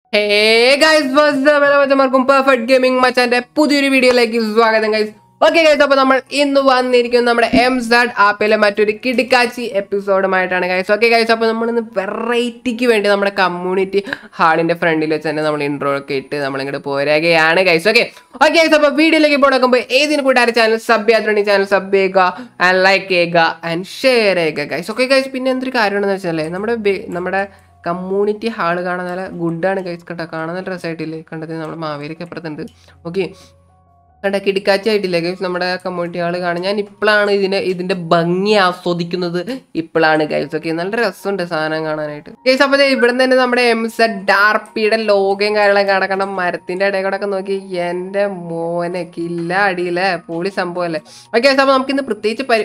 ഹേ guys മച്ചമാർക്കും perfect gaming മച്ചാന്റെ പുതിയൊരു വീഡിയോയിലേക്ക് സ്വാഗതം ഗൈസ് ഓക്കെ ഗൈസ് അപ്പോൾ നമ്മൾ ഇന്ന് വന്നിരിക്കുന്നത് നമ്മുടെ എം സാഡ് ആപ്പിലെ മറ്റൊരു കിടിക്കാച്ചി എപ്പിസോഡുമായിട്ടാണ് ഗൈസ് ഓക്കെ ഗൈസ് അപ്പോൾ നമ്മൾ ഇന്ന് വെറൈറ്റിക്ക് വേണ്ടി നമ്മുടെ കമ്മ്യൂണിറ്റി ഹാളിന്റെ ഫ്രണ്ടിൽ വെച്ച് തന്നെ നമ്മൾ ഇൻട്രോ ഒക്കെ ഇട്ട് നമ്മളിങ്ങോട്ട് പോരുകയാണ് ഗൈസ് ഓക്കെ ഓക്കെ ഗൈസ് അപ്പോൾ വീഡിയോയിലേക്ക് പോകണമെങ്കിൽ ഏതിന് കൂട്ടുകാരെ ചാനൽ സബ് ചെയ്യാത്തുണ്ടെങ്കിൽ ചാനൽ സബ് ചെയ്യുക ആൻഡ് ലൈക്ക് ചെയ്യുക ആൻഡ് ഷെയർ ചെയ്യുക ഗൈസ് ഓക്കെ ഗൈസ് പിന്നെ എന്തൊരു കാര്യമാണെന്ന് വെച്ചാൽ നമ്മുടെ ബെ- നമ്മുടെ കമ്മ്യൂണിറ്റി ഹാള് കാണാൻ നല്ല ഗുഡാണ് ഗൈസ് കണ്ട കാണാൻ നല്ല രസമായിട്ടില്ലേ കണ്ടത് നമ്മുടെ മാവേലിക്ക് അപ്പുറത്തുണ്ട് ഓക്കെ കണ്ട കിടിക്കാച്ചായിട്ടില്ലേ ഗൈസ് നമ്മുടെ കമ്മ്യൂണിറ്റി ഹാള് കാണാൻ ഞാൻ ഇപ്പോഴാണ് ഇതിനെ ഇതിന്റെ ഭംഗി ആസ്വദിക്കുന്നത് ഇപ്പോഴാണ് ഗൈസ് ഓക്കെ നല്ല രസമുണ്ട് സാധനം കാണാനായിട്ട് ഗൈസ് അപ്പോൾ ഇവിടെ തന്നെ നമ്മുടെ എം സെഡ് ഡാർപ്പിയുടെ ലോഗയും കാര്യങ്ങളൊക്കെ കിടക്കണം മരത്തിന്റെ ഇടയിൽ കൂടെ ഒക്കെ നോക്കി എന്റെ മോനെ കില്ല അടിയിലെ പൊളി സംഭവമല്ലേ ഓക്കെ ഗൈസ് അപ്പോൾ നമുക്കിന്ന് പ്രത്യേകിച്ച് പരി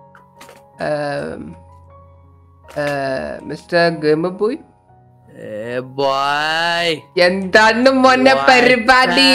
മിസ്റ്റർ ഗമബോയ് ബോയ് എന്താണ് മോനെ പരിപാടി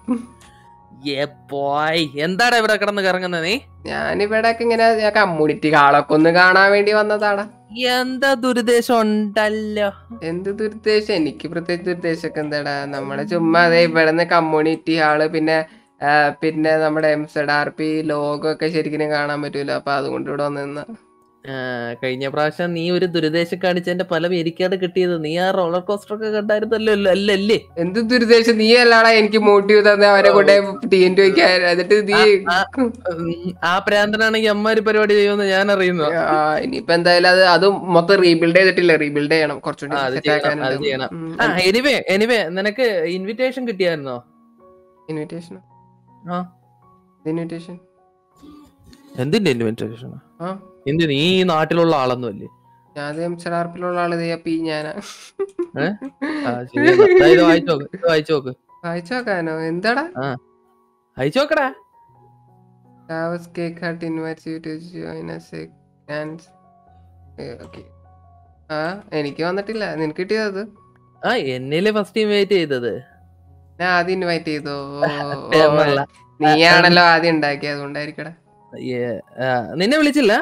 ബോയ് എന്താടാ ഇവിടെ കിടന്ന് കറങ്ങുന്നത് നീ ഞാനിവിടെ ഒക്കെ ഇങ്ങനെ ഞാൻ കമ്മ്യൂണിറ്റി ഹാളൊക്കെ ഒന്ന് കാണാൻ വേണ്ടി വന്നതാടാ എന്താ ദുരുദ്ദേശം ഉണ്ടല്ലോ എന്ത് ദുരുദ്ദേശം എനിക്ക് പ്രത്യേകിച്ച് ദുരുദ്ദേശമൊക്കെ എന്താടാ നമ്മളെ ചുമ്മാ അതെ ഇവിടെ നിന്ന് കമ്മ്യൂണിറ്റി ഹാള് പിന്നെ ആ, പിന്നെ നമ്മുടെ M Z R P logo ഒക്കെ ശരിക്കും കാണാൻ പറ്റൂല അപ്പൊ അതുകൊണ്ട് ഇവിടെ വന്നിരുന്ന ആ, കഴിഞ്ഞ പ്രാവശ്യം നീ ഒരു ദുരുദ്ദേശം കാണിച്ചതിന്റെ പല പേരിക്കാട് കിട്ടിയത് നീ ആ റോളർ കോസ്റ്റർ ഒക്കെ കണ്ടായിരുന്നല്ലോ അല്ല- അല്ലല്ലേ എന്ത് ദുരുദ്ദേശം നീ അല്ലാടാ എനിക്ക് മോട്ടീവ് തന്നെ അവരെ കൊണ്ട് ടി എൻ ടു വയ്ക്കാൻ എന്നിട്ട് നീ ആ, ഉം, ആ പ്രാന്തനാണെങ്കിൽ അമ്മാര് പരിപാടി ചെയ്യുമെന്ന് ഞാൻ അറിയുന്നു ആ, ഇനിയിപ്പോ എന്തായാലും അത് അത് മൊത്തം റീബിൽഡ് ചെയ്തിട്ടില്ല റീബിൽഡ് ചെയ്യണം കുറച്ചുകൂടി ആ, അത് set ചെയ്യണം, ആക്കാനുണ്ട്. അത് ചെയ്യണം. ഉം, ആ എനിവേ എനിവേ നിനക്ക് ഇൻവിറ്റേഷൻ കിട്ടിയായിരുന്നോ ഇൻവിറ്റേഷൻ ആ ഇൻവിറ്റേഷൻ എന്തിന്റെ ഇൻവിറ്റേഷൻ ആ എന്ത് നീ ഈ നാട്ടിലുള്ള ആളൊന്നും അല്ലേ ഞാൻ എംസഡാർപ്പിലുള്ള ആള് ദേ അപ്പൊ ഈ ഞാനാ ഏ? ആ, ശരി എന്നാ. ദാ ഇത് വായിച്ചു നോക്ക് ഇത് വായിച്ചു നോക്ക് വായിച്ചു നോക്കാനോ എന്താടാ അയച്ചു നോക്കടാ Tavas Cake Hut invites you to join us a dance. Okay ആ എനിക്ക് വന്നിട്ടില്ല നിനക്ക് കിട്ടിയത് അത് ആ എന്നില് ഫസ്റ്റ് ഇൻവൈറ്റ് ചെയ്തത് ഞാൻ ആദ്യം ഇൻവൈറ്റ് ചെയ്തോ ഏമല്ല. നീയാണല്ലോ ആദ്യം ഉണ്ടാക്കിയത് അതുകൊണ്ടായിരിക്കടാ ഏ, ആ, നിന്നെ വിളിച്ചില്ല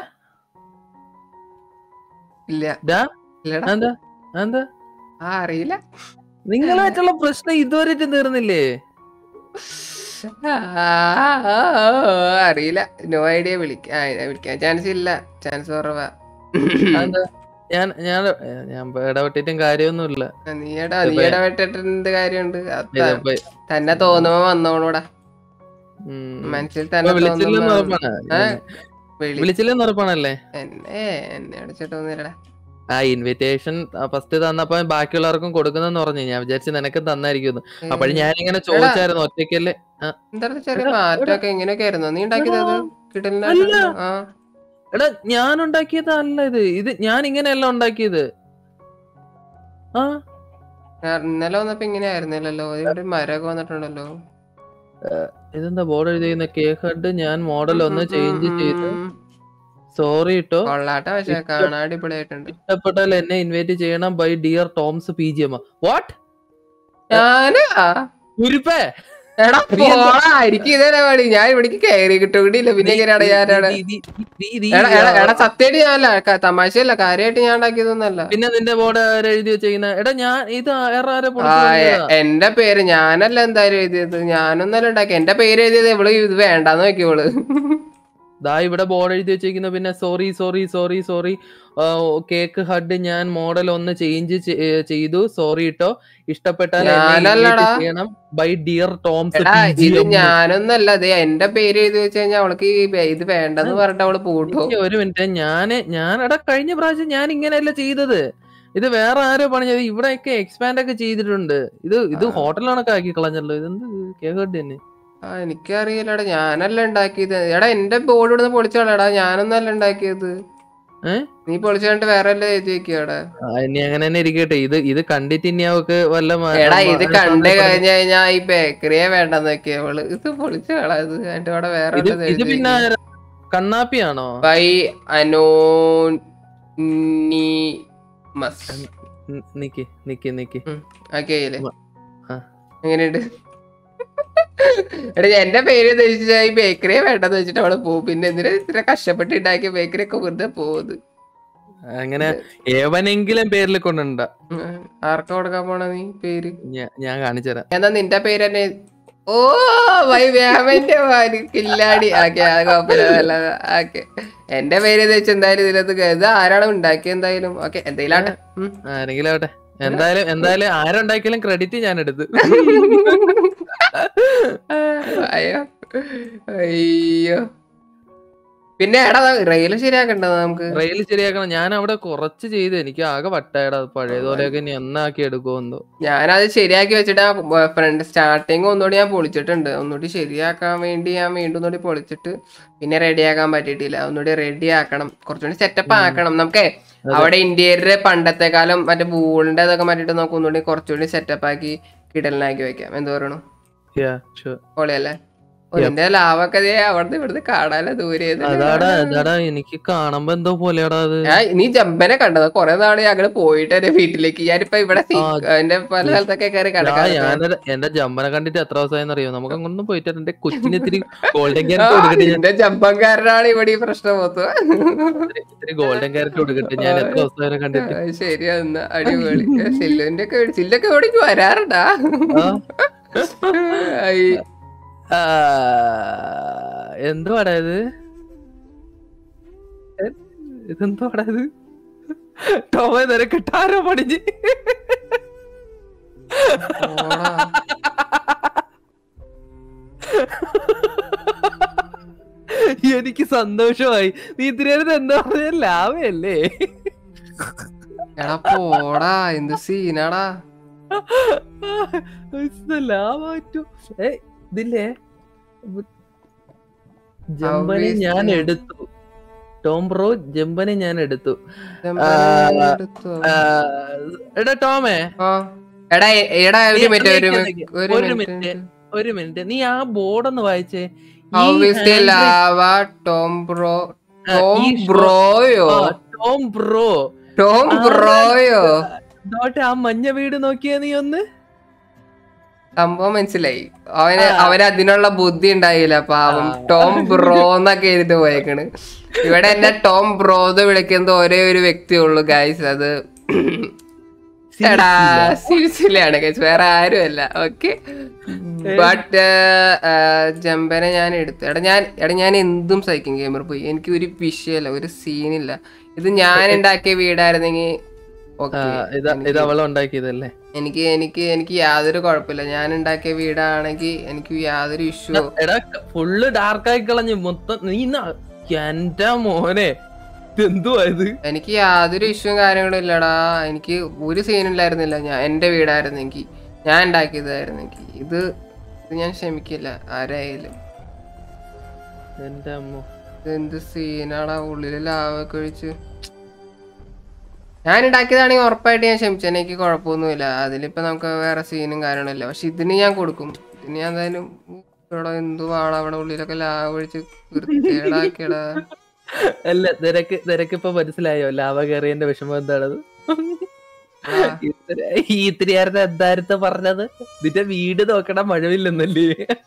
ഇല്ല ഡാ ഇല്ലടാ എന്താ എന്താ ആ അറിയില്ല നിങ്ങളുമായിട്ടുള്ള പ്രശ്നം ഇതുവരെ തീർന്നില്ലേ ആ, അറിയില്ല നോ ഐഡിയ വിളിക്കാൻ വിളിക്കാൻ ചാൻസ് ഇല്ല ചാൻസ് കുറവാ എന്താ ഞാൻ ഞാൻ ഏ, ഞാൻ ഇടപെട്ടിട്ടും കാര്യമൊന്നുമില്ല നീയടാ നീ ഇടപെട്ടിട്ടുണ്ട് കാര്യമുണ്ട് അത് ഇതിപ്പോ, തന്നെ തോന്നുമ്പോ വന്നോളൂടാ ഉം, മനസ്സിൽ ഇപ്പൊ തന്നെ വിളിച്ചില്ലെന്ന് തോന്നുമ്പോ ഉറപ്പാണ് ഏ? വിളി വിളിച്ചില്ലെന്ന് ഉറപ്പാണല്ലേ എന്നെ എന്നെ അടിച്ചിട്ടൊന്നുമില്ലടാ ആ ഇൻവിറ്റേഷൻ ഫസ്റ്റ് തന്നപ്പോ ബാക്കിയുള്ളവർക്കും കൊടുക്കുന്നെന്ന് പറഞ്ഞു ഞാൻ വിചാരിച്ചു നിനക്ക് തന്നായിരിക്കും അപ്പോഴും ഞാൻ ഇങ്ങനെ ചോദിച്ചായിരുന്നു ഒറ്റയ്ക്കല്ലേ എന്താ ചെറിയ മാറ്റമൊക്കെ ഇങ്ങനെയൊക്കെ ആയിരുന്നു നീ ഉണ്ടാക്കിയത് അല്ല. കിട്ടലില്ല ആ എടാ ഞാൻ ഉണ്ടാക്കിയതല്ല ഇത് ഇത് ഞാൻ ഇങ്ങനെയല്ല ഉണ്ടാക്കിയത് ആ ഞാൻ ഇന്നലെ വന്നപ്പോ ഇങ്ങനെ ആയിരുന്നില്ലല്ലോ ഇവിടെ മരമൊക്കെ വന്നിട്ടുണ്ടല്ലോ ഇതെന്താ ബോർഡ് എഴുതിയുന്ന കേക്ക് ഹഡ് ഞാൻ മോഡൽ ഒന്ന് ചേഞ്ച് ചെയ്ത് ഉം. സോറി ഇട്ടോ കൊള്ളാട്ട പക്ഷെ കാണാൻ അടിപൊളിയായിട്ടുണ്ട് ഇഷ്ടപ്പെട്ടാൽ എന്നെ ഇൻവൈറ്റ് ചെയ്യണം bye dear Toms P G M what ഞാന് ആ, ഉരുപ്പേ എടാ പോടാ എനിക്ക് ഇതേ പണി ഞാൻ ഇവിടേക്ക് കയറി കിട്ടില്ല പിന്നെ എങ്ങനെയാണ് ഞാനാണ് എടാ എടാ എടാ സത്യമായിട്ട് ഞാനല്ല ക- തമാശയല്ല കാര്യമായിട്ട് ഞാൻ ഉണ്ടാക്കിയതൊന്നല്ല പിന്നെ നിന്റെ ബോർഡ് എഴുതി വെച്ചിരിക്കുന്ന എടാ ഞാൻ ഇത് വേറെ ആരെ ആ എ- എന്റെ പേര് ഞാനല്ല എന്തായാലും എഴുതിയത് ഞാനൊന്നല്ല ഉണ്ടാക്കി എന്റെ പേര് എഴുതിയത് ഇവള് ഇത് വേണ്ടാന്ന് നോക്കി ഇവള് ദാ ഇവിടെ ബോർഡ് എഴുതി വെച്ചിരിക്കുന്ന പിന്നെ sorry sorry sorry sorry cake hut ഞാൻ മോഡൽ ഒന്ന് ചേഞ്ച് ചെയ്തു സോറി ഇട്ടോ ഇഷ്ടപ്പെട്ടാൽ എന്നെ ഞാനല്ലടാ. invite ചെയ്യണം ബൈ ഡിയർ ടോംസ് എടാ ഇത് ഞാനൊന്നല്ല ഇത് എന്റെ പേര് എഴുതി വെച്ച് കഴിഞ്ഞാൽ അവൾക്ക് ഈ ബെ- ഇത് വേണ്ടെന്ന് പറഞ്ഞിട്ട് അവള് പൂട്ടു ഒരു മിനിറ്റ് ഞാന് ഞാൻ എടാ കഴിഞ്ഞ പ്രാവശ്യം ഞാൻ ഇങ്ങനെയല്ല ചെയ്തത് ഇത് വേറെ ആരോ പണിഞ്ഞത് ഇവിടെയൊക്കെ എക്സ്പാൻഡ് ഒക്കെ ചെയ്തിട്ടുണ്ട് ഇത് ഇത് ആ. ഹോട്ടലിലണക്കെ ആക്കി കളഞ്ഞല്ലോ ഇതെന്ത് കേക്ക് ഹഡ് തന്നെ ആ എനിക്കറിയില്ലടാ ഞാനല്ല ഉണ്ടാക്കിയത് എടാ എന്റെ ബോർഡ് ഇവിടുന്ന് പൊളിച്ചോളാടാ ഞാനൊന്നല്ല ഉണ്ടാക്കിയത് ഏ? നീ പൊളിച്ചു കണ്ടിട്ട് വേറെ എല്ലാം എഴുതി വെക്കടാ ആ, ഇനി അങ്ങനെ തന്നെ ഇരിക്കട്ടെ ഇത് ഇത് കണ്ടിട്ട് ഇനി അവക്ക് വല്ല മ- എടാ ഇത് മ- കണ്ട് കഴിഞ്ഞു കഴിഞ്ഞാ ഈ ബേക്കറിയെ വേണ്ടെന്ന് വെക്കിയ അവള് ഇത് പൊളിച്ചു കളാ ഇത് അതിന്റെ കൂടെ വേറെ ഇത് ഉള്ളത് ഇത് എഴുതി പിന്നെ വെക്ക്. ആരാ? കണ്ണാപ്പിയാണോ ബൈ അനോണിമസ് നി- നിക്ക് നിക്ക് നിക്ക് ഓക്കെ അല്ലേ ആ. എങ്ങനെയുണ്ട് എടാ എന്റെ പേര് ഉദ്ദേശിച്ച ഈ ബേക്കറിയെ വേണ്ടെന്ന് വെച്ചിട്ട് അവള് പോകും പിന്നെ എന്തിനാ ഇത്ര കഷ്ടപ്പെട്ട് ഉണ്ടാക്കിയ ബേക്കറി ഒക്കെ വെറുതെ പോകുന്നത് അങ്ങനെ ഏവനെങ്കിലും പേരിൽ കൊണ്ടുണ്ട ഉം. ആർക്കാ കൊടുക്കാൻ പോണ നീ പേര് ഞാൻ കാണിച്ചുതരാം എന്നാ നിന്റെ പേര് തന്നെ ഓ വൈ വ്യാമന്റെ മാര് കില്ലാടി ആക്കെ അത് കുഴപ്പമില്ല നല്ലതാ ആക്കെ എന്റെ പേര് ഇത് വെച്ച് എന്തായാലും ഇതിനകത്ത് കേ- ഇത് ആരാണ് ഉണ്ടാക്കിയത് എന്തായാലും ഓക്കെ എന്തെങ്കിലും ആട്ടെ ഉം. ആരെങ്കിലും ആവട്ടെ എന്തായാലും എന്തായാലും ആരുണ്ടാക്കിയാലും ക്രെഡിറ്റ് ഞാൻ എടുത്ത് അയ്യോ അയ്യോ പിന്നെ എടാ റെയിൽ ശരിയാക്കണ്ടത് നമുക്ക് റെയിൽ ശരിയാക്കണം ഞാൻ അവിടെ കുറച്ച് ചെയ്ത് എനിക്ക് ആകെ വട്ടായടാ പഴയതുപോലെയൊക്കെ ഇനി എന്നാക്കി എടുക്കുമെന്തോ ഞാനത് ശരിയാക്കി വെച്ചിട്ട് ആ ഫ്രണ്ട് സ്റ്റാർട്ടിങ് ഒന്നുകൂടി ഞാൻ പൊളിച്ചിട്ടുണ്ട് ഒന്നുകൂടി ശരിയാക്കാൻ വേണ്ടി ഞാൻ വീണ്ടും ഒന്നുകൂടി പൊളിച്ചിട്ട് പിന്നെ റെഡിയാക്കാൻ പറ്റിയിട്ടില്ല ഒന്നുകൂടി റെഡി ആക്കണം കുറച്ചുകൂടി സെറ്റപ്പ് ആക്കണം നമുക്ക് അവിടെ ഇന്ത്യയിലെ പണ്ടത്തെക്കാലം മറ്റേ ബൂളിന്റെ അതൊക്കെ മാറ്റിട്ട് നമുക്ക് ഒന്നുകൂടി കുറച്ചുകൂടി സെറ്റപ്പ് ആക്കി കിടലിനാക്കി വെക്കാം എന്ത് പറയണു Yeah, sure. പൊളിയല്ലേ ഓ, നിന്റെ ലാഭമൊക്കെ ദേ അവിടുന്ന് ഇവിടുന്ന് കാണാലോ ദൂരെ അതാടാ അതാടാ എനിക്ക് കാണുമ്പോ എന്തോ പോലെയാടാ അത് ഞാൻ നീ ജമ്പനെ കണ്ടത് കൊറേ നാള് ഞങ്ങള് പോയിട്ട് എന്റെ വീട്ടിലേക്ക് ഞാനിപ്പോ ഇവിടെ സീ- എന്റെ പല സ്ഥലത്തൊക്കെ കയറി ആ, കിടക്കാം ഞാനത് എന്റെ ജമ്പനെ കണ്ടിട്ട് എത്ര ദിവസമായെന്ന് അറിയോ നമുക്ക് അങ്ങൊന്നും പോയിട്ട് എന്റെ കൊച്ചിന് ഇത്തിരി ഗോൾഡൻ ക്യാരറ്റ് കൊടുക്കട്ടെ ഞാൻ നിന്റെ ജമ്പൻകാരനാണ് ഇവിടെ ഈ പ്രശ്നം മൊത്തം ഇത്തിരി- ഇത്തിരി ഗോൾഡൻ ക്യാരറ്റ് കൊടുക്കട്ടെ ഞാൻ എത്ര ദിവസം വരെ കണ്ടിട്ട് ആ, ശരിയാ എന്നാ അടിപൊളി സില്ലുവിന്റെ ഒക്കെ സില്ലൊക്കെ ഇവിടേക്ക് വരാറുണ്ടാ ആ. ഐ, ആ, എന്തുവാടാ ഇത് എ, ഇതെന്തുവാടാ ഇത് ടോമ നിനക്ക് ടാരോ പടിഞ്ഞ് പോടാ. എനിക്ക് സന്തോഷമായി നീ ഇത്തിരി എന്താ പറഞ്ഞ ലാഭയല്ലേ എടാ പോടാ എന്ത് സീനാടാ ലാഭറ്റു ഏ ഇതില്ലേ ജമ്പനെ ഞാൻ എടുത്തു ടോം ബ്രോ ജമ്പനെ ഞാൻ എടുത്തു ജമ്പനെ എടുത്തോ? ആ, എടാ ടോമേ ആ. എടാ എ- എടാ ഒരു നീ- മിനിറ്റ് ഒരു നീ മിനിറ്റ് ഒരു ഒരു മിനിറ്റ്. മിനിറ്റ് ഒരു മിനിറ്റ് നീ ആ ബോർഡ് ഒന്ന് വായിച്ചേ ഈ Obviously handwritten- lava Tom bro ആ, ടോം ഈ ഷോ- ബ്രോയോ ആ, ടോം ബ്രോ ടോം ആ, ബ്രോയോ ദോട്ടെ ആ മഞ്ഞ വീട് നോക്കിയാ നീ ഒന്ന് സംഭവം മനസ്സിലായി അവന് ആ. അവന് അതിനുള്ള ബുദ്ധി ഉണ്ടായില്ല പാവം ആ. ടോം ബ്രോ എന്നൊക്കെ എഴുതി പോയേക്കണ് ഇവിടെ എന്നെ ടോം ബ്രോ എന്ന് വിളിക്കുന്നത് ഒരേ ഒരു വ്യക്തിയേ ഉള്ളൂ ഗൈസ് അത് എടാ സിൽസിലാണ് ഗൈസ് വേറെ ആരുമല്ല ഓക്കെ ബട്ട് ജമ്പനെ ഞാൻ എടുത്തു എടാ ഞാൻ എടാ ഞാൻ എന്തും സഹിക്കും ഗെയിമർ പോയി എനിക്ക് ഒരു വിഷയമല്ല ഒരു സീനില്ല ഇത് ഞാൻ ഉണ്ടാക്കിയ വീടായിരുന്നെങ്കിൽ ആ, ഓക്കെ ഇത് ഇത് അവള് ഉണ്ടാക്കിയതല്ലേ എനിക്ക് എനിക്ക് എനിക്ക് യാതൊരു കുഴപ്പമില്ല ഞാൻ ഉണ്ടാക്കിയ വീടാണെങ്കിൽ എനിക്ക് യാതൊരു ഇഷ്യൂ എടാ ഫുള്ള് ഡാർക്കായി കളഞ്ഞു മൊത്തം നീ ഇന്ന് എന്റെ മോനെ ഇതെന്തുവാ ഇത് എനിക്ക് യാതൊരു ഇഷ്യൂവും കാര്യങ്ങളും ഇല്ലടാ എനിക്ക് ഒരു സീനും ഇല്ലായിരുന്നില്ല ഞാൻ എൻ്റെ വീടായിരുന്നെങ്കിൽ ഞാൻ ഉണ്ടാക്കിയതായിരുന്നെങ്കിൽ ഇത് ഇത് ഞാൻ ക്ഷമിക്കില്ല ആരായാലും എന്റെ അമ്മ ഇത് എന്ത് സീനാടാ ഉള്ളില് ലാവൊക്കെ ഒഴിച്ച് ഞാൻ ഉണ്ടാക്കിയതാണെങ്കിൽ ഉറപ്പായിട്ട് ഞാൻ ക്ഷമിച്ചു എനിക്ക് കുഴപ്പമൊന്നുമില്ല അതിലിപ്പോ നമുക്ക് വേറെ സീനും കാര്യങ്ങളില്ല പക്ഷെ ഇതിന് ഞാൻ കൊടുക്കും ഇതിന് ഞാൻ എന്തായാലും ഇവിടെ എന്തുവാണ് അവിടെ ഉള്ളിലൊക്കെ ലാവ് ഒഴിച്ച് വൃത്തികേടാക്കിയടാ അല്ല നിനക്ക് നിനക്ക് ഇപ്പൊ മനസ്സിലായോ ലാവ കയറിയന്റെ വിഷമം എന്താണത് ആ. ഇത്തിരി- ഈ ഇത്തിരിയായിരുന്നു എന്തായിരുന്നു പറഞ്ഞത് നിന്റെ വീട് നോക്കണ മഴവില്ലെന്നല്ലേ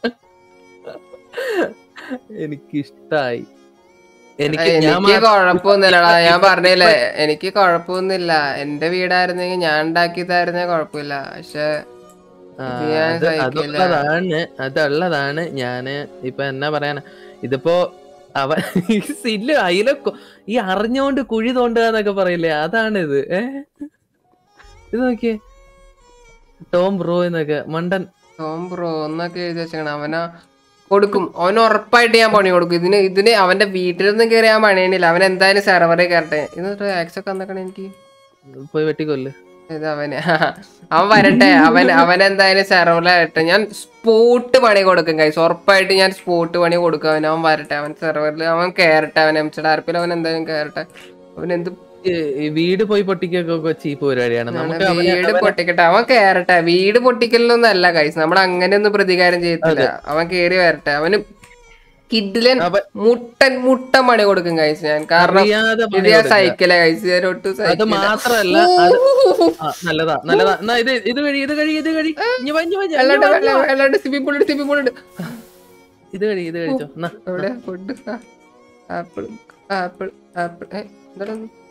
എനിക്കിഷ്ടായി എനിക്ക് ഞാൻ എനിക്ക് കുഴപ്പമൊന്നുമില്ലടാ ഞാൻ പറഞ്ഞില്ലേ എനിക്ക് കുഴപ്പമൊന്നുമില്ല എന്റെ വീടായിരുന്നെങ്കിൽ ഞാൻ ഉണ്ടാക്കിയതായിരുന്നേ കുഴപ്പമില്ല പക്ഷെ ആ, ഇത് ഞാൻ അത് സഹിക്കില്ല. അതുള്ളതാണ് അതുള്ളതാണ് ഞാന് ഇപ്പൊ എന്നാ പറയാനാ ഇതിപ്പോ അവ ഈ സില്ല് അയില കൊ- ഈ അറിഞ്ഞോണ്ട് കുഴി തോണ്ടുക എന്നൊക്കെ പറയില്ലേ അതാണ് ഇത് ഏ ഇത് നോക്കിയേ ടോം ബ്രോ എന്നൊക്കെ മണ്ടൻ ടോം ബ്രോ എന്നൊക്കെ എഴുതി വെച്ചേക്കണം അവനാ കൊടുക്കും അവന് ഉറപ്പായിട്ട് ഞാൻ പണി കൊടുക്കും ഇതിന് ഇതിന് അവന്റെ വീട്ടിലൊന്നും കയറി ഞാൻ പണിയണില്ല അവൻ എന്തായാലും സെർവറിൽ കയറട്ടെ എന്നിട്ട് ആക്സ് ഒക്കെ എന്നൊക്കെ എനിക്ക് പോയി വെട്ടിക്കൊല്ല് ഇത് അവന് അവൻ വരട്ടെ അവൻ അവൻ എന്തായാലും സെർവറിലായിട്ട് ഞാൻ സ്പോട്ട് പണി കൊടുക്കും കൈസ് ഉറപ്പായിട്ട് ഞാൻ സ്പോട്ട് പണി കൊടുക്കും അവൻ അവൻ വരട്ടെ അവൻ സെർവറിൽ അവൻ കയറട്ടെ അവൻ എംസഡ് ആർപ്പിൽ അവൻ എന്തായാലും കയറട്ടെ അവൻ എന്ത് ഈ- ഈ വീട് പോയി പൊട്ടിക്കൊക്കെ ചീപ്പ് പരിപാടിയാണ് നമുക്ക് അവനെ- വീട് അവനെ- പൊട്ടിക്കട്ടെ അവൻ കേറട്ടെ വീട് പൊട്ടിക്കലൊന്നും അല്ല കൈസ് നമ്മൾ അങ്ങനെയൊന്നും പ്രതികാരം ചെയ്യത്തില്ല അവൻ കേറി വരട്ടെ അവന് കിഡിലൻ അവൻ- മുട്ടൻ മുട്ടൻ പണി കൊടുക്കും കൈസ് ഞാൻ കാരണം അറിയാതെ ഇത് പണി ഞാൻ കൊടുക്കുക. സൈക്കിളെ കൈസ് ഞാൻ ഒട്ടും അത് സൈക്കിള മാത്രല്ല അത് ആ, നല്ലതാ നല്ലതാ എന്നാ ഇത് ഇത് കഴി ഇത് കഴി ഇത് കഴി ഇഞ്ഞി വാ, ഇഞ്ഞി വാ, ഇഞ്ഞി വാ, ഇഞ്ഞി വാ. വെള്ളോട്ട് സ്വിമ്മിംഗ് പൂളുണ്ട് സ്വിമ്മിംഗ് പൂളുണ്ട് ഇത് കഴി ഇത് കഴിച്ചോ എന്നാ എവിടെ ഫുഡ് ആപ്പിൾ ആപ്പിൾ ആപ്പിൾ ഏ എന്താണ്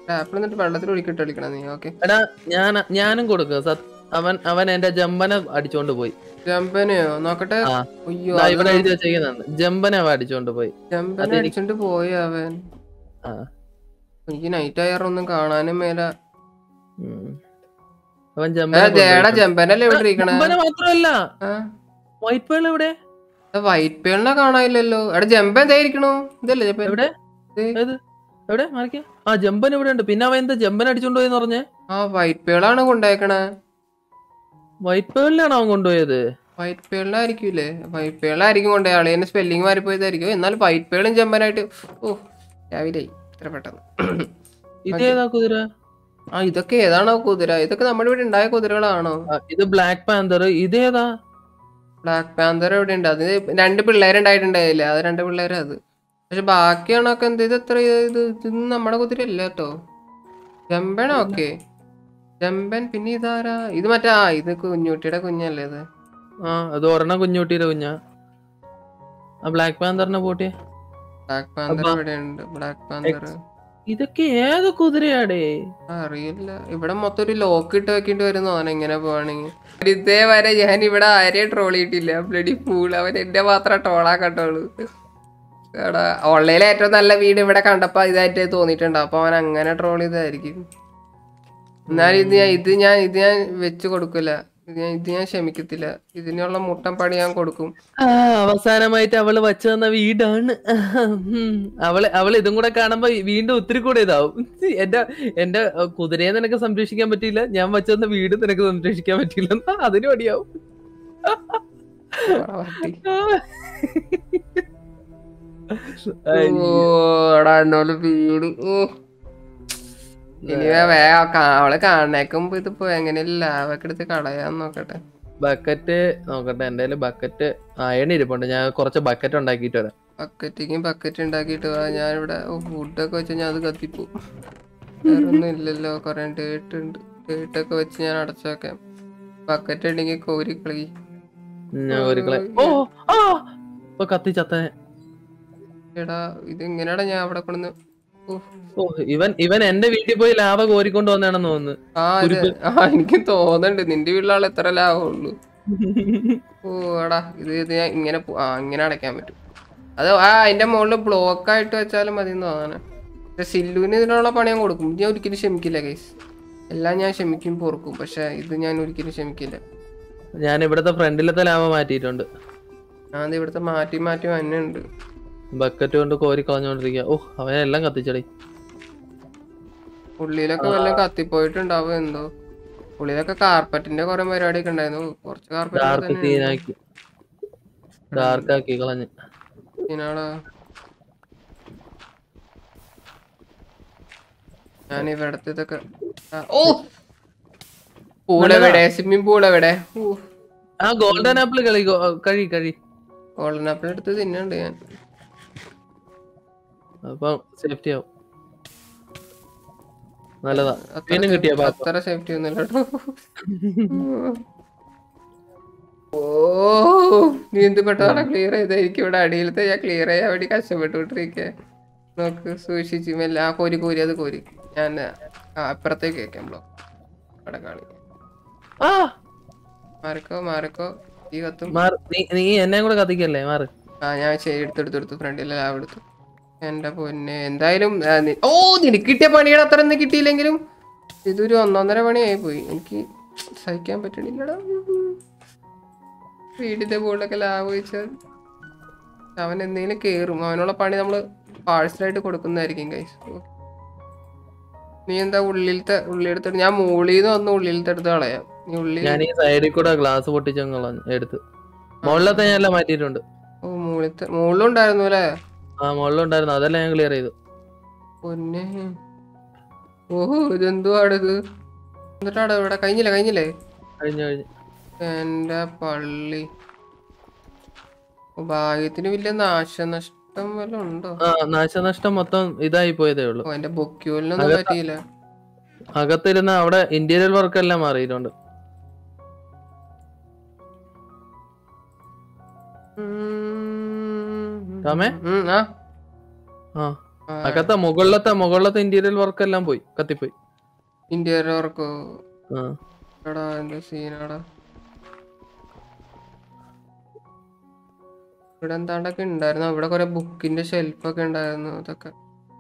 ആപ്പിൾ എന്നിട്ട് വെള്ളത്തിൽ ഒഴിക്കിട്ട് കളിക്കണം നീ ഓക്കെ എടാ ഞാൻ ഞാനും കൊടുക്കുക സത് അവൻ അവൻ എന്റെ ജമ്പനെ അടിച്ചോണ്ട് പോയി ജമ്പനെയോ നോക്കട്ടെ ആ. അയ്യോ ദാ അത് ഇവിടെ എഴുതി വെച്ചേക്കുന്നുണ്ട് ജമ്പനെ അവൻ അടിച്ചോണ്ട് പോയി ജമ്പനെ അതെനിക്ക് അടിച്ചിട്ട് പോയി അവൻ ആ എനിക്ക് നൈറ്റ് ആയാറൊന്നും കാണാനും മേല ഉം. അവൻ ഏ, ജമ്പനെ ജേടാ കൊണ്ടുപോയി. ജമ്പനല്ലേ ഇവിടെ ഇരിക്കണേ ജമ്പനെ മാത്രമല്ല ആ വൈറ്റ് പേൾ എവിടെ വൈറ്റ് പേളിനെ കാണാനില്ലല്ലോ എടാ ജമ്പൻ എന്തായിരിക്കണു ഇതല്ലേ ജമ്പൻ എവിടെ ദേ. ഏത് എവിടെ മാറിക്ക ആ ജമ്പൻ ഇവിടെ ഉണ്ട് പിന്നെ അവൻ എന്താ ജമ്പൻ അടിച്ചോണ്ട് പോയെന്ന് പറഞ്ഞേ ആ വൈറ്റ് പേളാണ് കൊണ്ടേക്കണേ വൈറ്റ് പേളിലാണ് അവൻ കൊണ്ടുപോയത് വൈറ്റ് പേളിനായിരിക്കൂലേ വൈറ്റ് പേളായിരിക്കും കൊണ്ടേ ആളെ സ്പെല്ലിങ് മാറിപ്പോയതായിരിക്കും എന്നാലും വൈറ്റ് പേളും ജമ്പനായിട്ട് ഓ രാവിലെ ഇത്ര പെട്ടെന്ന് ഇതേതാ കുതിര ആ ഇതൊക്കെ ഏതാണോ കുതിര ഇതൊക്കെ നമ്മുടെ ഇവിടെ ഉണ്ടായ കുതിരകളാണോ ആ, ഇത് ബ്ലാക്ക് പാന്തർ ഇതേതാ ബ്ലാക്ക് പാന്തർ ഇവിടെ ഉണ്ട് അത് രണ്ട് പിള്ളേരുണ്ടായിട്ടുണ്ടായില്ലേ അത് രണ്ട് പിള്ളേരാ അത് പക്ഷെ ബാക്കിയാണൊക്കെ എന്ത് ഇത് എത്ര ഇത് ഇത് നമ്മുടെ കുതിര അല്ല കേട്ടോ ജമ്പൻ ഓക്കെ ജമ്പൻ പിന്നെ ഇതാരാ ഇത് മറ്റേ ആ ഇത് കുഞ്ഞുട്ടിയുടെ കുഞ്ഞല്ലേ ഇത് ആ അത് ഒരെണ്ണം കുഞ്ഞുട്ടിയുടെ കുഞ്ഞാ ആ ബ്ലാക്ക് പാന്തറിനെ പോട്ടിയെ ബ്ലാക്ക് പാന്തർ അപ്പൊ- ഇവിടെ ഉണ്ട് ബ്ലാക്ക് പാന്തർ ഇതൊക്കെ ഏത് കുതിരയാടേ അറിയില്ല ഇവിടെ മൊത്തം ഒരു ലോക്ക് ഇട്ട് വെക്കേണ്ടി വരും തോന്നുന്നു ഇങ്ങനെ പോവാണെങ്കിൽ ഇതേവരെ ഞാൻ ഇവിടെ ആരെയും ട്രോൾ ചെയ്തിട്ടില്ല ബ്ലഡി ഫൂൾ അവൻ എന്റെ മാത്രം ട്രോളാക്കട്ടുള്ളൂ എടാ ഓൺലൈനിൽ ഏറ്റവും നല്ല വീട് ഇവിടെ കണ്ടപ്പോ ഇതായിട്ട് തോന്നിയിട്ടുണ്ട് അപ്പൊ അവൻ അങ്ങനെ ട്രോൾ ചെയ്തായിരിക്കും എന്നാലും ഇത് ഞാൻ ഇത് ഞാൻ ഇത് ഞാൻ വെച്ച് കൊടുക്കില്ല ഇത് ഞാൻ ഇത് ഞാൻ ക്ഷമിക്കത്തില്ല ഇതിനുള്ള മുട്ടൻ പണി ഞാൻ കൊടുക്കും ആ, അവസാനമായിട്ട് അവള് വച്ചു തന്ന വീടാണ് ഉം. അവള് അവള് ഇതും കൂടെ കാണുമ്പോ വീണ്ടും ഒത്തിരി കൂടെ ഇതാവും എന്റെ എന്റെ അഹ്, കുതിരയെ നിനക്ക് സംരക്ഷിക്കാൻ പറ്റിയില്ല ഞാൻ വച്ചു തന്ന വീട് നിനക്ക് സംരക്ഷിക്കാൻ പറ്റിയില്ല എന്നാ അതിന് മടിയാവും പറവാട്ടി. അയ്യോ. ഓ, എടാ എന്നോട് വീട് ഓ ഇനി വേ- വേ- കാ- അവളെ കാണേക്കുമ്പോ ഇതിപ്പോ എങ്ങനെയല്ല ലാവൊക്കെ എടുത്ത് കളയാൻ നോക്കട്ടെ ബക്കറ്റ് നോക്കട്ടെ എന്റെ ബക്കറ്റ് അയൺ ഇരിപ്പുണ്ട് ഞാൻ കുറച്ച് ബക്കറ്റ് ഉണ്ടാക്കിയിട്ട് വരാം ബക്കറ്റിക്കും ബക്കറ്റ് ഉണ്ടാക്കിയിട്ട് വാ ഞാനിവിടെ ഫുഡൊക്കെ വെച്ച് ഞാൻ അത് കത്തിപ്പോ വേറൊന്നും ഇല്ലല്ലോ കൊറേ ഡേറ്റ് ഉണ്ട് ഡേറ്റ് ഒക്കെ വെച്ച് ഞാൻ അടച്ചു വെക്കാം ബക്കറ്റ് ഉണ്ടെങ്കിൽ കോരി കളി ഞാൻ ഒരു കള ഓ ആ ഇപ്പൊ കത്തി ചത്ത എടാ ഇത് എങ്ങനെയാടാ ഞാൻ അവിടെ കൊണ്ടുവന്ന് ഉഫ്. ഓ ഇവൻ ഇവൻ എന്റെ വീട്ടിൽ പോയി ലാവ കോരിക്കൊണ്ട് വന്നാണെന്ന് തോന്നുന്നു ആ ഇത് ആ എനിക്ക് തോന്നുന്നുണ്ട് നിന്റെ വീട്ടിലാൾ എത്ര ലാഭമുള്ളൂ ഓ എടാ ഇത് ഇത് ഞാൻ ഇങ്ങനെ പോ- ആ ഇങ്ങനെ അടയ്ക്കാൻ പറ്റും അത് ആ അതിന്റെ മുകളിൽ ബ്ലോക്ക് ആയിട്ട് വെച്ചാലും മതി എന്ന് തോന്നണേ പക്ഷെ സില്ലുവിന് ഇതിനുള്ള പണി ഞാൻ കൊടുക്കും ഇത് ഞാൻ ഒരിക്കലും ക്ഷമിക്കില്ല ഗൈസ് എല്ലാം ഞാൻ ക്ഷമിക്കും പൊറുക്കും പക്ഷെ ഇത് ഞാൻ ഒരിക്കലും ക്ഷമിക്കില്ല ഞാൻ ഇവിടുത്തെ ഫ്രണ്ടിലത്തെ ലാവ മാറ്റിയിട്ടുണ്ട് ഞാൻ ഇത് ഇവിടുത്തെ മാറ്റി മാറ്റി വന്നുണ്ട് ബക്കറ്റ് കൊണ്ട് കോരി കളഞ്ഞോണ്ടിരിക്കുക ഓ അവനെല്ലാം കത്തിച്ചടി ഉള്ളിലൊക്കെ വല്ലതും കത്തിപ്പോയിട്ടുണ്ടാവും എന്തോ ഉള്ളിലൊക്കെ കാർപ്പറ്റിന്റെ കുറെ പരിപാടിയൊക്കെ ഉണ്ടായിരുന്നു കുറച്ച് ഡാർക്ക് കാർപ്പറ്റ് തീനാക്കി ഡാർക്കാക്കി കളഞ്ഞ് ഇതിനാടാ ഞാൻ ഇവിടത്തെ ഇതൊക്കെ ആ, ഓ പൂൾ എവിടെ സ്വിമ്മിംഗ് പൂൾ എവിടെ ആ ഗോൾഡൻ ആപ്പിൾ കളി ഗോ- കഴി കഴി ഗോൾഡൻ ആപ്പിൾ എടുത്ത് തിന്നുണ്ട് ഞാൻ അപ്പം സേഫ്റ്റി ആവും നല്ലതാ അത്ര വീണ്ടും കിട്ടിയ safety- പാപ്പ അത്ര സേഫ്റ്റി ഒന്നുമില്ല കേട്ടോ ഓ നീ എന്ത് പെട്ടതാണ് ക്ലിയർ ചെയ്തായിരിക്കും ഇവിടെ അടിയിലത്തെ ഞാൻ ക്ലിയർ ചെയ്യാൻ വേണ്ടി കഷ്ടപ്പെട്ടുകൊണ്ടിരിക്കുക നോക്ക് സൂക്ഷിച്ച് മെല്ലെ ആ കോരി കോരി അത് കോരി ഞാൻ ആ അപ്പുറത്തേക്ക് വെക്കാം ബ്ലോ അവിടെ കാണിക്കാം ആ മാറിക്കോ മാറിക്കോ ഈ കത്തും മാറ് നീ നീ എന്നെ കൂടെ കത്തിക്കല്ലേ മാറ് ആ ഞാൻ ശരി എടുത്തെടുത്തെടുത്തു ഫ്രണ്ടിലെ ലാവ് എടുത്തു എന്റെ പൊന്നെ എന്തായാലും ആ, നി- ഓ നിനക്ക് കിട്ടിയ പണിയുടെ അത്ര ഒന്നും കിട്ടിയില്ലെങ്കിലും ഇതൊരു ഒന്നൊന്നര പണിയായി പോയി എനിക്ക് സഹിക്കാൻ പറ്റണില്ലടാ വീടിന്റെ മുകളിലൊക്കെ ലാവ് വെച്ചാൽ അവൻ എന്തെങ്കിലും കേറും അവനുള്ള പണി നമ്മള് പാഴ്സലായിട്ട് കൊടുക്കുന്നതായിരിക്കും കൈസ് നീ എന്താ ഉള്ളിലത്തെ ഉള്ളിലെടുത്തിട്ട് ഞാൻ മുകളിന്ന് വന്ന് ഉള്ളിലത്തെ എടുത്ത് കളയാം നീ ഉള്ളിൽ ഞാൻ ഈ സൈഡിൽ കൂടെ ഗ്ലാസ് പൊട്ടിച്ചങ്ങ് കളഞ്ഞു എടുത്ത് മുകളിലത്തെ ഞാൻ എല്ലാം മാറ്റിയിട്ടുണ്ട് ഓ മുകളിലത്തെ മുകളിലുണ്ടായിരുന്നു അല്ലേ ആ മുകളിലുണ്ടായിരുന്നു അതെല്ലാം ഞാൻ ക്ലിയർ ചെയ്തു പൊന്നെ ഓഹോ ഇതെന്തുവാണിത് എന്നിട്ടാടാ ഇവിടെ കഴിഞ്ഞില്ല കഴിഞ്ഞില്ലേ കഴിഞ്ഞു കഴിഞ്ഞു എന്റെ പള്ളി ഓ, ഭാഗ്യത്തിന് വലിയ നാശനഷ്ടം വല്ലതും ഉണ്ടോ ആ നാശനഷ്ടം മൊത്തം ഇതായി പോയതേ ഉള്ളൂ ഓ എന്റെ ബൊക്യൂലിനൊന്നും പറ്റിയില്ല അകത്തിരുന്ന അവിടെ ഇന്റീരിയർ വർക്ക് എല്ലാം മാറിയിട്ടുണ്ട് ഉം. രാമേ? ഉം, ആ ആ അകത്തെ മുകളിലത്തെ മുകളിലത്തെ ഇന്റീരിയൽ വർക്ക് എല്ലാം പോയി കത്തിപ്പോയി ഇന്ത്യയിലെ വർക്കോ ആ എടാ എന്താ സീനാടാ ഇവിടെ എന്താണ്ടൊക്കെ ഉണ്ടായിരുന്നു ഇവിടെ കുറെ ബുക്കിന്റെ ഷെൽഫൊക്കെ ഉണ്ടായിരുന്നു അതൊക്കെ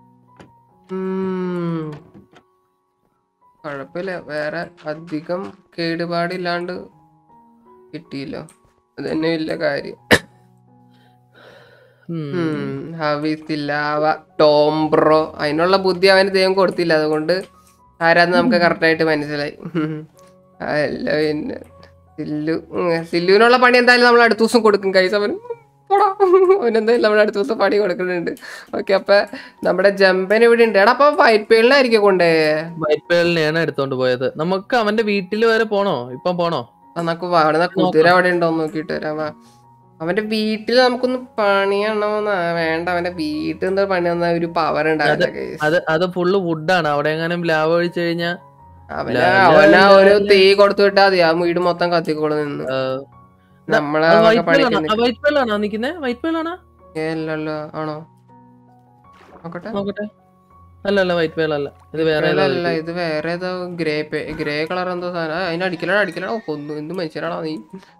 ഉം. കുഴപ്പമില്ല വേറെ അധികം കേടുപാടില്ലാണ്ട് കിട്ടിയല്ലോ അത് തന്നെ വലിയ കാര്യം ഉം. ഹവിസില്ലാവ ടോംബ്രോ അതിനുള്ള ബുദ്ധി അവന് ദൈവം കൊടുത്തില്ല അതുകൊണ്ട് ആരാന്ന് നമുക്ക് കറക്റ്റായിട്ട് മനസ്സിലായി അല്ല പിന്നെ സില്ലു ഉം, സില്ലുവിനുള്ള പണി എന്തായാലും നമ്മൾ അടുത്ത ദിവസം കൊടുക്കും കൈസ് അവൻ പോടാ അവനെന്തായാലും നമ്മൾ അടുത്ത ദിവസം പണി കൊടുക്കുന്നുണ്ട് ഓക്കെ അപ്പൊ നമ്മുടെ ജമ്പൻ ഇവിടെ ഉണ്ട് എടാ അപ്പൊ വൈറ്റ് പേളിനായിരിക്കും കൊണ്ടേ വൈറ്റ് പേളിനെയാണ് എടുത്തോണ്ട് പോയത് നമുക്ക് അവന്റെ വീട്ടിൽ വരെ പോണോ ഇപ്പം പോണോ നമുക്ക് അവിടെ കുതിര അവിടെ ഉണ്ടോ നോക്കിട്ട് വരാം വാ അവന്റെ വീട്ടിൽ നമുക്കൊന്ന് പണിയണമെന്നാ വേണ്ട അവന്റെ വീട്ടിൽ നിന്ന് പണി വന്ന ഒരു പവർ ഉണ്ടാവില്ല guys. അത് അത് ഫുള്ള് വുഡാണ് അവിടെ എങ്ങാനും ലാവ് ഒഴിച്ചു കഴിഞ്ഞാ അവന് ലാ- അവനാ ലാ- ഒരു തീ കൊടുത്തു വിട്ടാ മതി ആ വീട് മൊത്തം കത്തിക്കോളൂ നിന്ന് നമ്മളെ വക വൈറ്റ് പേളാണോ പണിക്ക് വൈറ്റ് പേളാണോ നിക്കുന്നേ വൈറ്റ് പേളാണോ അല്ലല്ലോ ആണോ നോക്കട്ടെ നോക്കട്ടെ അല്ല അല്ല വൈറ്റ് പേൾ അല്ല ഇത് വേറെ ഏതോ അല്ല ഇത് വേറെ ഏതോ ഗ്രേ ഗ്രേ കളർ എന്തോ സാധനം ആ, അതിന് അടിക്കലാ അടിക്കലാ കൊന്നു എന്ത് മനുഷ്യനാണോ നീ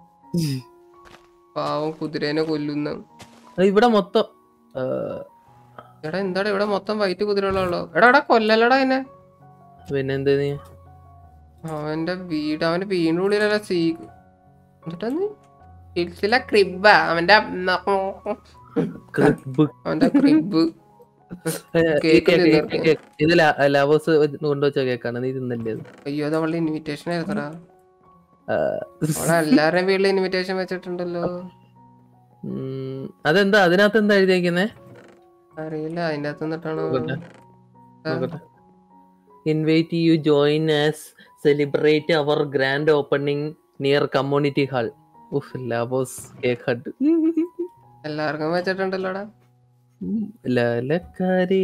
പാവം കുതിരേനെ കൊല്ലുന്ന അത് ഇവിടെ മൊത്തം ആ, എടാ എന്താടാ ഇവിടെ മൊത്തം വൈറ്റ് കുതിരകളുള്ളൂ എടാ എടാ കൊല്ലല്ലടാ എന്നെ പിന്നെ എന്ത് നീ അവന്റെ വീട് അവന്റെ വീടിന്റെ ഉള്ളിലല്ല സീ എന്നിട്ടാന്ന് ഹിൽസിലെ ക്രിബ അവന്റെ ക്രിബ്. അവന്റെ ക്രിബ് ഏ, കേക്ക് ഈ കേക്ക്, ഈ തിന്നർക്ക്. കേക്ക്. ഇത് ലവേഴ്സ് കൊണ്ടുവച്ച കേക്കാണ് നീ തിന്നില്ലേ ഇത്? അയ്യോ അത് അവളുടെ ഇൻവിറ്റേഷൻ ആയിരുന്നടാ ആ, അവളെ എല്ലാവരുടെയും വീട്ടിൽ ഇൻവിറ്റേഷൻ വെച്ചിട്ടുണ്ടല്ലോ ഉം, അതെന്താ അതിനകത്ത് എന്താ എഴുതിയേക്കുന്നേ അറിയില്ല അതിന്റെ അകത്ത് നിന്നിട്ടാണോ നോക്കട്ടെ invite you join us celebrate our grand opening near community hall of lovers cake hut എല്ലാവർക്കും വെച്ചിട്ടുണ്ടല്ലോടാ ലലക്കാരേ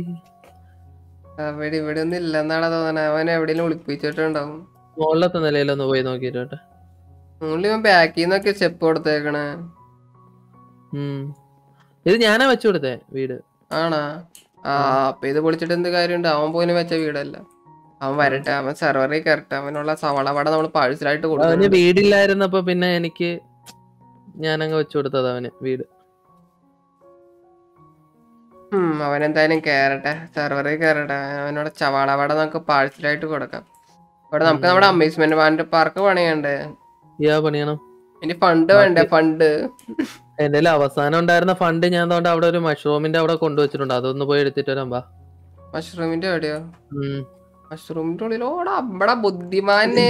അവിടെ ഇവിടെ ഒന്നും ഇല്ലെന്നാണ് തോന്നണേ അവൻ എവിടെയെങ്കിലും ഒളിപ്പിച്ചിട്ടുണ്ടാവും മുകളിലത്തെ നിലയിലൊന്ന് പോയി നോക്കിയിട്ട് മുകളിൽ ഇവൻ ബാക്കിൽ നിന്നൊക്കെ സ്റ്റെപ്പ് കൊടുത്തേക്കണേ ഉം ഇത് ഞാനാ വെച്ചു കൊടുത്തേ വീട് ആണാ ആ അപ്പൊ ഇത് പൊളിച്ചിട്ട് എന്ത് കാര്യമുണ്ട് അവൻ പോലും വെച്ച വീടല്ല അവൻ വരട്ടെ അവൻ സെർവറിൽ കയറട്ടെ അവനുള്ള സവള വട നമ്മൾ പാഴ്സലായിട്ട് അവന് കൊടുക്കും വീടില്ലായിരുന്നപ്പോ പിന്നെ എനിക്ക് ഞാനങ്ങ് വെച്ചു കൊടുത്തത് അവന് വീട് അവൻ എന്തായാലും കയറട്ടെ സെർവറിൽ കയറട്ടെ അവനോട് ചവാള വട നമുക്ക് പാഴ്സലായിട്ട് കൊടുക്കാം ഇവിടെ നമുക്ക് നമ്മുടെ അമ്യൂസ്മെന്റ് പാർക്ക് പാർക്ക് പണിയണ്ടേ യാ പണിയണം ഇനി ഫണ്ട് വേണ്ടേ ഫണ്ട് എന്റെ അവസാനം ഉണ്ടായിരുന്ന ഫണ്ട് ഞാൻ തോണ്ട് അവിടെ ഒരു മഷ്റൂമിന്റെ അവിടെ കൊണ്ടുവച്ചിട്ടുണ്ട് അതൊന്ന് പോയി എടുത്തിട്ട് വരാം വാ മഷ്റൂമിന്റെ എവിടെയോ ഉം. മഷ്റൂമിന്റെ ഉള്ളിലോടാ അമ്മടെ ബുദ്ധിമാനേ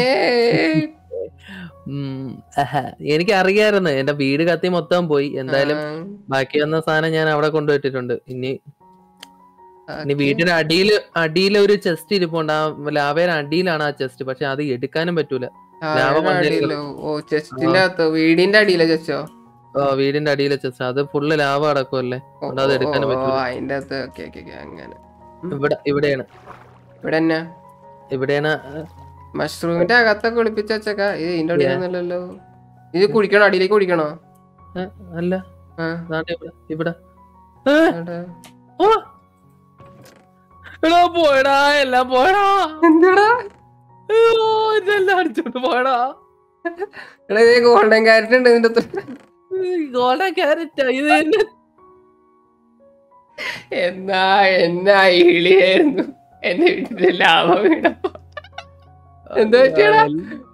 ഉം. ആഹാ. എനിക്ക് അറിയായിരുന്നു എന്റെ വീട് കത്തി മൊത്തം പോയി എന്തായാലും ആ, ബാക്കി വന്ന സാധനം ഞാൻ അവിടെ കൊണ്ടുപോയിട്ടിട്ടുണ്ട് ഇനി ഇനി ഓക്കേ. വീടിന്റെ അടിയില് അടിയില് ഒരു ചെസ്റ്റ് ഇരിപ്പുണ്ട് ആ ലാവയുടെ അടിയിലാണ് ആ ചെസ്റ്റ് പക്ഷെ അത് എടുക്കാനും പറ്റൂല ആ, ലാവ അതിന്റെ വന്നേക്ക്. അടിയിലോ ഓ ചെസ്റ്റിന്റെ അകത്ത് വീടിന്റെ അടിയിലോ ചെസ്റ്റോ ആ, വീടിന്റെ അടിയിലെ ചെസ്റ്റ് അത് ഫുള്ള് ലാവ അടക്കമല്ലേ അതുകൊണ്ട് അത് എടുക്കാനും പറ്റൂല അതിന്റെ അകത്ത് ഓക്കെ ഓക്കെ ഓക്കെ അങ്ങനെ ഇവിടെ ഇവിടെയാണ് ഇവിടെ തന്നെ ഇവിടെയാണ് മഷ്റൂമിന്റെ അകത്തൊക്കെ ഒളിപ്പിച്ച് വെച്ചേക്ക ഇത് ഇതിന്റെ അടിയിലൊന്നുമല്ലല്ലോ ഇത് കുടിക്കണോ അടിയിലേക്ക് കുടിക്കണോ ആ, അല്ല ആ, ദാണ്ടെ ഇവിടെ ഇവിടെ ഏ, എവിടെ? ഓ. എടാ പോയടാ എല്ലാം പോയടാ എന്തെടാ അയ്യോ, ഇതെല്ലാം അടിച്ചോണ്ട് പോയടാ എടാ ഇത് ഗോൾഡൻ ക്യാരറ്റ് ഉണ്ട് ഇതിന്റെ അകത്ത് ഗോൾഡൻ ക്യാരറ്റാ ഇത് എന്നെ എന്നാ എന്നാ ഇളിയായിരുന്നു എന്റെ വീട്ടില് ലാഭ വീണപ്പോ എന്താ പറ്റിയടാ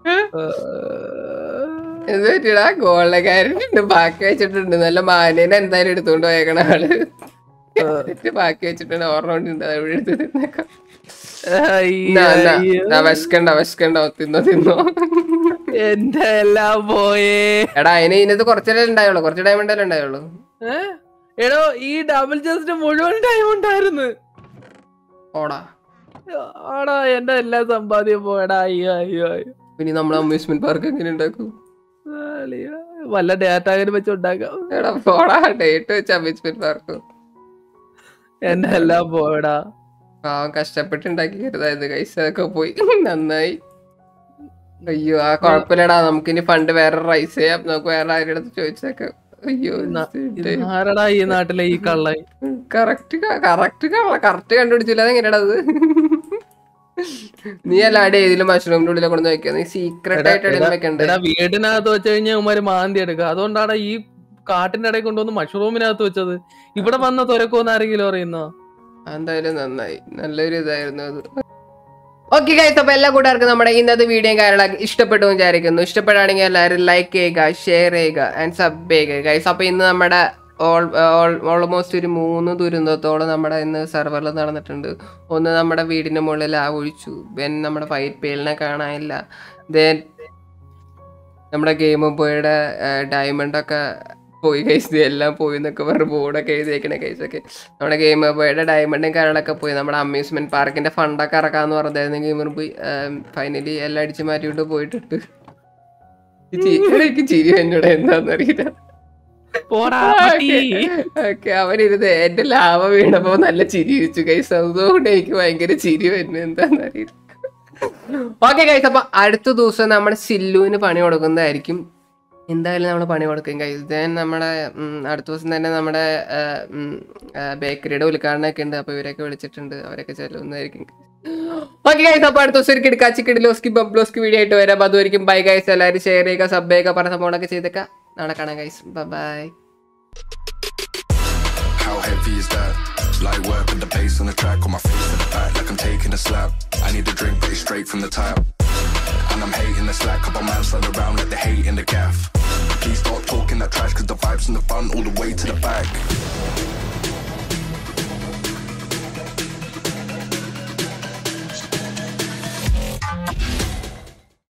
എന്ത് പറ്റിയടാ ഗോൾഡൻ ക്യാരറ്റ് ഉണ്ട് ബാക്കി വെച്ചിട്ടുണ്ട് നല്ല മാനേനെ എന്തായാലും എടുത്തോണ്ട് പോയേക്കണ ആള് ക്യാരറ്റ് ബാക്കി വെച്ചിട്ടുണ്ട് ഓർമ്മ ഉണ്ട് അത് ഇവിടെ എടുത്ത് തിന്നേക്കാം എന്നാ, എന്നാ, എന്നാ, വിശക്കണ്ട വിശക്കണ്ട തിന്നോ തിന്നോ എന്റെ എല്ലാം പോയേ എടാ അതിന് ഇതിനകത്ത് കുറച്ചല്ലേ ഉണ്ടായുള്ളൂ കുറച്ച് ഡയമണ്ട് അല്ലേ ഉണ്ടായുള്ളൂ ഏ? എടോ ഈ ഡബിൾ ചെസ്റ്റ് മുഴുവൻ ടൈം ഉണ്ടായിരുന്നു ഓടാ ആടാ എന്റെ എല്ലാ സമ്പാദ്യം പോയടാ അയ്യോ അയ്യോ അയ്യോ പിന്നെ നമ്മൾ അമ്യൂസ്മെന്റ് പാർക്ക് എങ്ങനെ ഉണ്ടാക്കും ആളിയാ. വല്ല ഡേറ്റാഗിനും വെച്ച് ഉണ്ടാക്കാം എടാ പോടാ ഡേറ്റ് വെച്ച് അമ്യൂസ്മെന്റ് പാർക്ക് എന്റെ എല്ലാം പോയടാ പാവം കഷ്ടപ്പെട്ട് ഉണ്ടാക്കി കരുതായത് കൈസ ഒക്കെ പോയി നന്നായി അയ്യോ ആ കുഴപ്പമില്ലടാ നമുക്ക് ഇനി ഫണ്ട് വേറെ റൈസ് ചെയ്യാം നമുക്ക് വേറെ ആരുടെ അടുത്ത് ചോദിച്ചേക്കാം അയ്യോ ഇത് ആരടാ ഈ നാട്ടിലെ ഈ കള്ളൻ കറക്റ്റ് കറക്റ്റ് കറക്റ്റ് കണ്ടുപിടിച്ചില്ല അതെങ്ങനെയാ അത് നീ അല്ലാണ്ട് ഏതിലും മഷ്റൂമിന്റെ ഉള്ളിലെ കൊണ്ട് വെക്കുക നീ സീക്രട്ട് ആയിട്ട് എവിടെയും വെക്കണ്ടേ എടാ വീടിനകത്ത് വെച്ച് കഴിഞ്ഞാൽ ഉമാര് മാന്തി എടുക്കുക അതുകൊണ്ടാണ് ഈ കാട്ടിന്റെ ഇടയിൽ കൊണ്ടുവന്ന് മഷ്റൂമിനകത്ത് വെച്ചത് ഇവിടെ വന്ന തുരക്കോന്ന് ആരെങ്കിലും അറിയുന്നോ എന്തായാലും നന്നായി നല്ലൊരു ഇതായിരുന്നു അത് ഓക്കെ ഗൈസ് അപ്പൊ എല്ലാ കൂട്ടുകാർക്കും നമ്മുടെ ഇന്നത്തെ വീഡിയോയും കാര്യങ്ങളൊക്കെ ഇഷ്ടപ്പെട്ടു എന്ന് വിചാരിക്കുന്നു ഇഷ്ടപ്പെടുകയാണെങ്കിൽ എല്ലാവരും ലൈക്ക് ചെയ്യുക ഷെയർ ചെയ്യുക ആൻഡ് സബ് ചെയ്യുക ഗൈസ് അപ്പൊ ഇന്ന് നമ്മുടെ ഓൾമോസ്റ്റ് ഒരു മൂന്ന് ദുരന്തത്തോളം നമ്മുടെ ഇന്ന് സെർവറിൽ നടന്നിട്ടുണ്ട് ഒന്ന് നമ്മുടെ വീടിന്റെ മുകളിൽ ആ ഒഴിച്ചു ദെൻ നമ്മുടെ ഫൈറ്റ് പേലിനെ കാണാനില്ല ദെൻ നമ്മുടെ ഗെയിം ബോയുടെ ഡയമണ്ട് ഒക്കെ പോയി കഴിച്ചത് എല്ലാം പോയി എന്നൊക്കെ പറഞ്ഞ് ബോർഡൊക്കെ എഴുതിയേക്കണ കഴിച്ചൊക്കെ നമ്മുടെ ഗെയിം ബോയുടെ ഡയമണ്ടും കാര്യങ്ങളൊക്കെ പോയി നമ്മുടെ അമ്യൂസ്മെന്റ് പാർക്കിന്റെ ഫണ്ടൊക്കെ ഇറക്കാന്ന് പറഞ്ഞായിരുന്നു ഗെയിമർ പോയി ഫൈനലി എല്ലാം അടിച്ചു മാറ്റിയിട്ട് പോയിട്ടിട്ട് ഈ ചി- എനിക്ക് ചിരി എന്നോട് എന്താന്നറിയില്ല പോടാ പട്ടി. ഓക്കെ അവനിരുന്ന് എന്റെ ലാഭ വീണപ്പോ നല്ല ചിരി വെച്ചു കൈസ് അതുകൊണ്ട് എനിക്ക് ഭയങ്കര ചിരി വരുന്നു എന്താന്നറിയില്ല ഓക്കെ കൈസ് അപ്പൊ അടുത്ത ദിവസം നമ്മുടെ സില്ലുവിന് പണി കൊടുക്കുന്നതായിരിക്കും എന്തായാലും നമ്മൾ പണി കൊടുക്കും കൈസ് ദെൻ നമ്മുടെ ഉം, അടുത്ത ദിവസം തന്നെ നമ്മുടെ ബേക്കറിയുടെ ഉദ്ഘാടനമൊക്കെ ഉണ്ട് അപ്പൊ ഇവരൊക്കെ വിളിച്ചിട്ടുണ്ട് അവരൊക്കെ ചെല്ലുന്നതായിരിക്കും ഓക്കെ ഗൈസ് അപ്പൊ അടുത്ത ദിവസം ഒരു കിടക്കാച്ചി കിടിലോസ്കി ബബ്ലോസ്കി വീഡിയോ ആയിട്ട് വരാം അപ്പൊ അതുവരെയും ബൈ ഗൈസ് എല്ലാവരും ഷെയർ ചെയ്യുക സബ് ചെയ്യുക പറഞ്ഞ സംഭവങ്ങളൊക്കെ ചെയ്തേക്ക നാളെ കാണാം guys bye How heavy is that? Light work with the bass on the track, on my face to the back like I'm taking a slap. I need a drink, but it's straight from the tap. And I'm hating the slack, couple man slide around like they hate in the gaff. Please stop talking that trash, cause the vibes and the fun all the way